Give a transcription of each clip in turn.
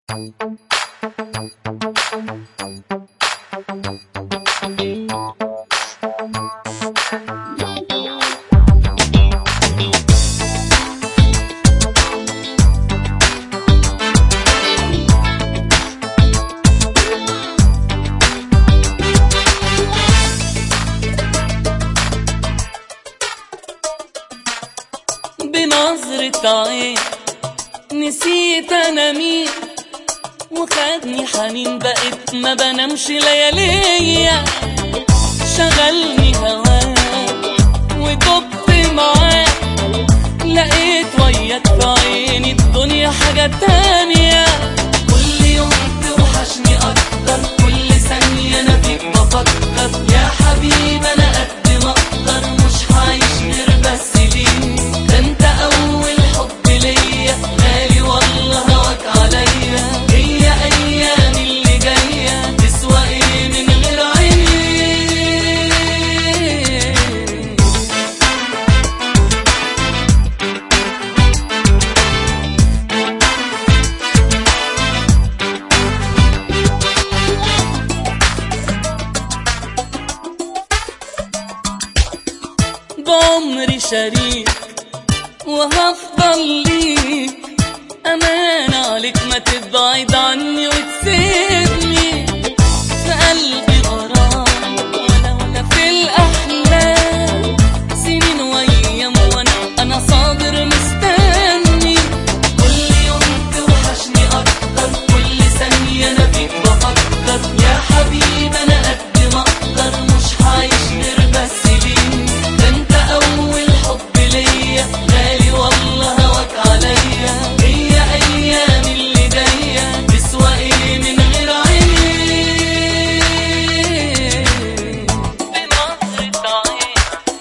بنظرة عين نسيت انا مين وخدني حنين بقيت ما بنامش لياليا شغلني هواك ودبت معاك لقيت وياك في عيني الدنيا حاجة تانية كل يوم توحشني أكتر كل ثانية أنا فيك بفكر يا حبيبي أنا قد ما أقدر مش هعيش غير بس ليك ده أنت أول حب ليا غالي والله هواك عليا هي أيام اللي جاية تسوى إيه من غير عينيك بعمري شريك وهفضل ليك أمان عليك ما تبعد عني وتسيبني في قلبي غرام ولا ولا في الأحلام سنين وأيام وأنا أنا صابر مستني كل يوم توحشني أكتر كل ثانية أنا فيك بفكر يا حبيبي أنا قد ما أقدر مش هعيش غير بس ليك ده أنت أول حب ليا غالي والله هواك عليا هي أيام اللي جاية تسوى إيه من غير عينيك بنظرة عين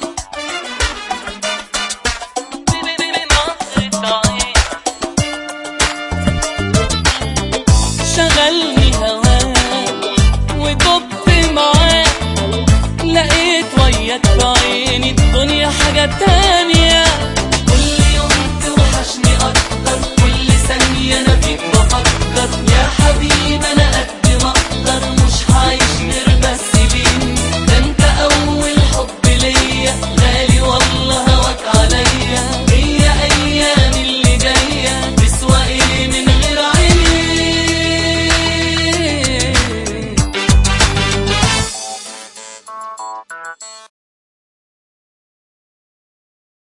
بنظرة عين شغلني هواك ودبت معاك لقيت وياك في عيني الدنيا حاجة تانية